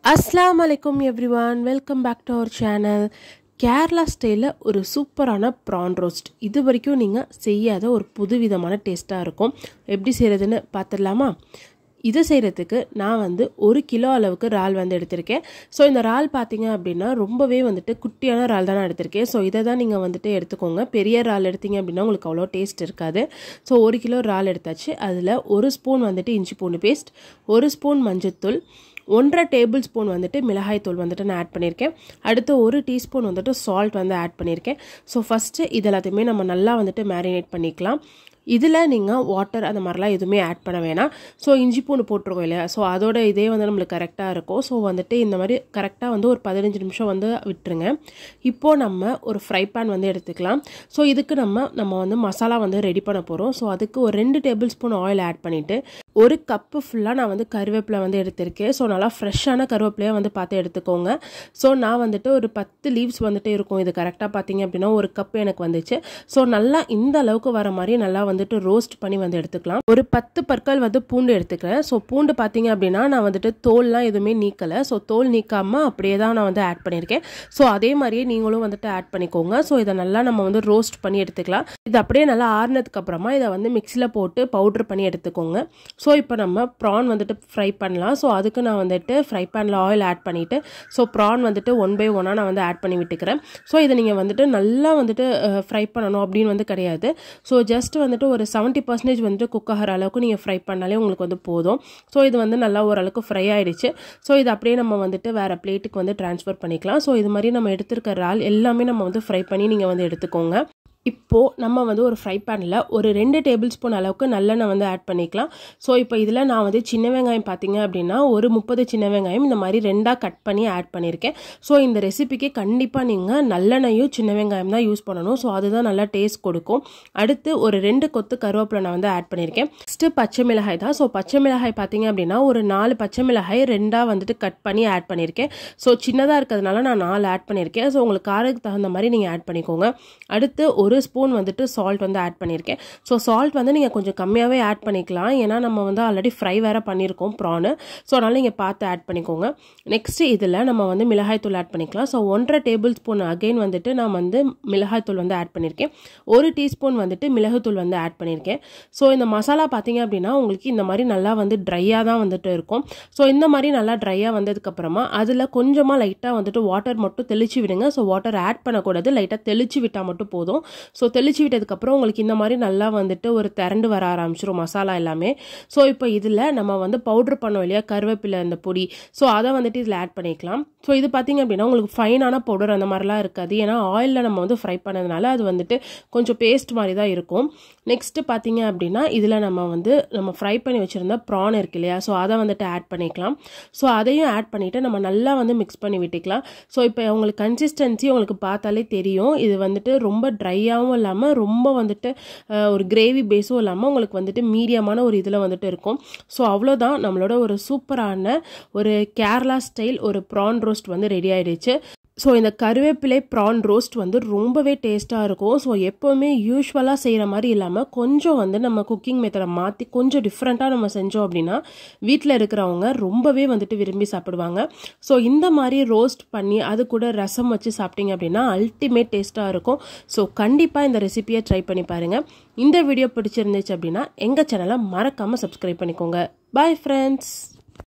அஸ்லாம் வலைக்கம் everyone welcome back to our channel Kerala ஸ்டைலில் ஒரு சூப்பரான ப்ரான் ரோஸ்ட் இது வரைக்கும் நீங்கள் செய்யாத ஒரு புதுவிதமான டேஸ்ட்டாக இருக்கும் எப்படி செய்கிறதுன்னு பார்த்துடலாமா இது செய்கிறதுக்கு நான் வந்து ஒரு கிலோ அளவுக்கு இறால் வந்து எடுத்திருக்கேன் ஸோ இந்த இறால் பார்த்தீங்க அப்படின்னா ரொம்பவே வந்துட்டு குட்டியான இறால் தான் நான் எடுத்திருக்கேன் ஸோ இதை தான் நீங்கள் வந்துட்டு எடுத்துக்கோங்க பெரிய இறால் எடுத்தீங்க அப்படின்னா உங்களுக்கு அவ்வளோ டேஸ்ட் இருக்காது ஸோ ஒரு கிலோ இறால் எடுத்தாச்சு அதில் ஒரு ஸ்பூன் வந்துட்டு இஞ்சி பூண்டு பேஸ்ட் ஒரு ஸ்பூன் மஞ்சத்தூள் ஒன்றரை டேபிள் ஸ்பூன் வந்துட்டு மிளகாய் தூள் வந்துட்டு நான் ஆட் பண்ணியிருக்கேன் அடுத்து ஒரு டீஸ்பூன் வந்துட்டு சால்ட் வந்து ஆட் பண்ணியிருக்கேன் ஸோ ஃபஸ்ட்டு இது எல்லாத்தையுமே நம்ம நல்லா வந்துட்டு மேரினேட் பண்ணிக்கலாம் இதில் நீங்கள் வாட்டர் அந்த மாதிரிலாம் எதுவுமே ஆட் பண்ண வேணாம் ஸோ இஞ்சி பூண்டு போட்டிருக்கோம் இல்லையா ஸோ அதோட இதே வந்து நம்மளுக்கு கரெக்டாக இருக்கும் ஸோ வந்துட்டு இந்த மாதிரி கரெக்டாக வந்து ஒரு பதினஞ்சு நிமிஷம் வந்து விட்டுருங்க இப்போது நம்ம ஒரு ஃப்ரை பேன் வந்து எடுத்துக்கலாம் ஸோ இதுக்கு நம்ம நம்ம வந்து மசாலா வந்து ரெடி பண்ண போகிறோம் ஸோ அதுக்கு ஒரு ரெண்டு டேபிள் ஸ்பூன் ஆயில் ஆட் பண்ணிவிட்டு ஒரு கப்பு ஃபுல்லாக நான் வந்து கருவேப்பிலை வந்து எடுத்திருக்கேன் ஸோ நல்லா ஃப்ரெஷ்ஷான கருவேப்பிலையாக வந்து பார்த்து எடுத்துக்கோங்க ஸோ நான் வந்துட்டு ஒரு பத்து லீவ்ஸ் வந்துட்டு இருக்கும் இது கரெக்டாக பார்த்தீங்க அப்படின்னா ஒரு கப் எனக்கு வந்துச்சு ஸோ நல்லா இந்த அளவுக்கு வர மாதிரி நல்லா வந்துட்டு ரோஸ்ட் பண்ணி வந்து எடுத்துக்கலாம் ஒரு பத்து பற்கள் வந்து பூண்டு எடுத்துக்கிறேன் ஸோ பூண்டு பார்த்தீங்க அப்படின்னா நான் வந்துட்டு தோல்லாம் எதுவுமே நீக்கலை ஸோ தோல் நீக்காமல் அப்படியே தான் நான் வந்து ஆட் பண்ணியிருக்கேன் ஸோ அதே மாதிரியே நீங்களும் வந்துட்டு ஆட் பண்ணிக்கோங்க ஸோ இதை நல்லா நம்ம வந்து ரோஸ்ட் பண்ணி எடுத்துக்கலாம் இது அப்படியே நல்லா ஆறுனதுக்கு அப்புறமா இதை வந்து மிக்சியில் போட்டு பவுட்ரு பண்ணி எடுத்துக்கோங்க ஸோ இப்போ நம்ம ப்ரான் வந்துட்டு ஃப்ரை பண்ணலாம் ஸோ அதுக்கு நான் வந்துட்டு ஃப்ரை பேனில் ஆயில் ஆட் பண்ணிவிட்டு ஸோ ப்ரான் வந்துட்டு ஒன் பை ஒன்னாக நான் வந்து ஆட் பண்ணி விட்டுக்கிறேன் ஸோ இதை நீங்கள் வந்துட்டு நல்லா வந்துட்டு ஃப்ரை பண்ணணும் அப்படின்னு வந்து கிடையாது ஸோ ஜஸ்ட் வந்துட்டு ஒரு செவன்ட்டி பர்சன்டேஜ் வந்துட்டு குக் ஆகிற அளவுக்கு நீங்கள் ஃப்ரை பண்ணாலே உங்களுக்கு வந்து போதும் ஸோ இது வந்து நல்லா ஓரளவுக்கு ஃப்ரை ஆகிடுச்சு ஸோ இது அப்படியே நம்ம வந்துட்டு வேறு பிளேட்டுக்கு வந்து ட்ரான்ஸ்ஃபர் பண்ணிக்கலாம் ஸோ இது மாதிரி நம்ம எடுத்துருக்க இறால் எல்லாமே நம்ம வந்து ஃப்ரை பண்ணி நீங்கள் வந்து எடுத்துக்கோங்க இப்போது நம்ம வந்து ஒரு ஃப்ரை பேனில் ஒரு ரெண்டு டேபிள் ஸ்பூன் அளவுக்கு நல்லெண்ணெய் வந்து ஆட் பண்ணிக்கலாம் ஸோ இப்போ இதில் நான் வந்து சின்ன வெங்காயம் பார்த்தீங்க அப்படின்னா ஒரு முப்பது சின்ன வெங்காயம் இந்த மாதிரி ரெண்டாக கட் பண்ணி ஆட் பண்ணியிருக்கேன் ஸோ இந்த ரெசிபிக்கு கண்டிப்பாக நீங்கள் நல்லெண்ணெயும் சின்ன வெங்காயம் தான் யூஸ் பண்ணணும் ஸோ அதுதான் நல்லா டேஸ்ட் கொடுக்கும் அடுத்து ஒரு ரெண்டு கொத்து கருவேப்பிலை நான் வந்து ஆட் பண்ணியிருக்கேன் ஃபஸ்ட்டு பச்சை மிளகாய் தான் ஸோ பச்சை மிளகாய் பார்த்தீங்க அப்படின்னா ஒரு நாலு பச்சை மிளகாய் ரெண்டாக வந்துட்டு கட் பண்ணி ஆட் பண்ணியிருக்கேன் ஸோ சின்னதாக இருக்கிறதுனால நான் நாலு ஆட் பண்ணியிருக்கேன் ஸோ உங்களுக்கு காரத்துக்கு தகுந்த மாதிரி நீங்கள் ஆட் பண்ணிக்கோங்க அடுத்து ஒரு ஸ்பூன் வந்துட்டு சால்ட் வந்து ஆட் பண்ணியிருக்கேன் ஸோ சால்ட் வந்து நீங்கள் கொஞ்சம் கம்மியாகவே ஆட் பண்ணிக்கலாம் ஏன்னா நம்ம வந்து ஆல்ரெடி ஃப்ரை வேறு பண்ணியிருக்கோம் ப்ரானு ஸோ அதனால் நீங்கள் பார்த்து ஆட் பண்ணிக்கோங்க நெக்ஸ்ட்டு இதில் நம்ம வந்து மிளகாய் தூள் ஆட் பண்ணிக்கலாம் ஸோ ஒன்றரை டேபிள் ஸ்பூன் அகெயின் வந்துட்டு நான் வந்து மிளகாய் தூள் வந்து ஆட் பண்ணியிருக்கேன் ஒரு டீஸ்பூன் வந்துட்டு மிளகுத்தூள் வந்து ஆட் பண்ணியிருக்கேன் ஸோ இந்த மசாலா பார்த்தீங்க அப்படின்னா உங்களுக்கு இந்த மாதிரி நல்லா வந்து ட்ரையாக தான் வந்துட்டு இருக்கும் ஸோ இந்த மாதிரி நல்லா ட்ரையாக வந்ததுக்கப்புறமா அதில் கொஞ்சமாக லைட்டாக வந்துட்டு வாட்டர் மட்டும் தெளிச்சு விடுங்க ஸோ வாட்டர் ஆட் பண்ணக்கூடாது லைட்டாக தெளிச்சு விட்டால் மட்டும் போதும் ஸோ தெளிச்சு விட்டதுக்கப்புறம் உங்களுக்கு இந்த மாதிரி நல்லா வந்துட்டு ஒரு திரண்டு வர ஆரம்பிச்சிரும் மசாலா எல்லாமே ஸோ இப்போ இதில் நம்ம வந்து பவுட்ரு பண்ணோம் இல்லையா கருவேப்பிலை அந்த பொடி ஸோ அதை வந்துட்டு இதில் ஆட் பண்ணிக்கலாம் ஸோ இது பார்த்திங்க அப்படின்னா உங்களுக்கு ஃபைனான பவுடர் அந்த மாதிரிலாம் இருக்காது ஏன்னா ஆயிலில் நம்ம வந்து ஃப்ரை பண்ணதுனால அது வந்துட்டு கொஞ்சம் பேஸ்ட் மாதிரி தான் இருக்கும் நெக்ஸ்ட்டு பார்த்தீங்க அப்படின்னா இதில் நம்ம வந்து நம்ம ஃப்ரை பண்ணி வச்சுருந்த ப்ரான் இருக்கு இல்லையா ஸோ அதை வந்துட்டு ஆட் பண்ணிக்கலாம் ஸோ அதையும் ஆட் பண்ணிவிட்டு நம்ம நல்லா வந்து மிக்ஸ் பண்ணி விட்டுக்கலாம் ஸோ இப்போ உங்களுக்கு கன்சிஸ்டன்சி உங்களுக்கு பார்த்தாலே தெரியும் இது வந்துட்டு ரொம்ப ட்ரையாகவும் இல்லாமல் ரொம்ப வந்துட்டு ஒரு கிரேவி பேஸும் இல்லாமல் உங்களுக்கு வந்துட்டு மீடியமான ஒரு இதில் வந்துட்டு இருக்கும் ஸோ அவ்வளோதான் நம்மளோட ஒரு சூப்பரான ஒரு கேரளா ஸ்டைல் ஒரு ப்ரான் ரோஸ்ட் வந்து ரெடி ஆகிடுச்சு ஸோ இந்த கருவேப்பிலை ப்ரான் ரோஸ்ட் வந்து ரொம்பவே டேஸ்ட்டாக இருக்கும் ஸோ எப்போவுமே யூஸ்வலாக செய்கிற மாதிரி இல்லாமல் கொஞ்சம் வந்து நம்ம குக்கிங் மெத்தடை மாற்றி கொஞ்சம் டிஃப்ரெண்ட்டாக நம்ம செஞ்சோம் அப்படின்னா வீட்டில் இருக்கிறவங்க ரொம்பவே வந்துட்டு விரும்பி சாப்பிடுவாங்க ஸோ இந்த மாதிரி ரோஸ்ட் பண்ணி அது கூட ரசம் வச்சு சாப்பிட்டீங்க அப்படின்னா அல்டிமேட் டேஸ்ட்டாக இருக்கும் ஸோ கண்டிப்பாக இந்த ரெசிபியை ட்ரை பண்ணி பாருங்கள் இந்த வீடியோ பிடிச்சிருந்துச்சு அப்படின்னா எங்கள் சேனலை மறக்காமல் சப்ஸ்கிரைப் பண்ணிக்கோங்க பாய் ஃப்ரெண்ட்ஸ்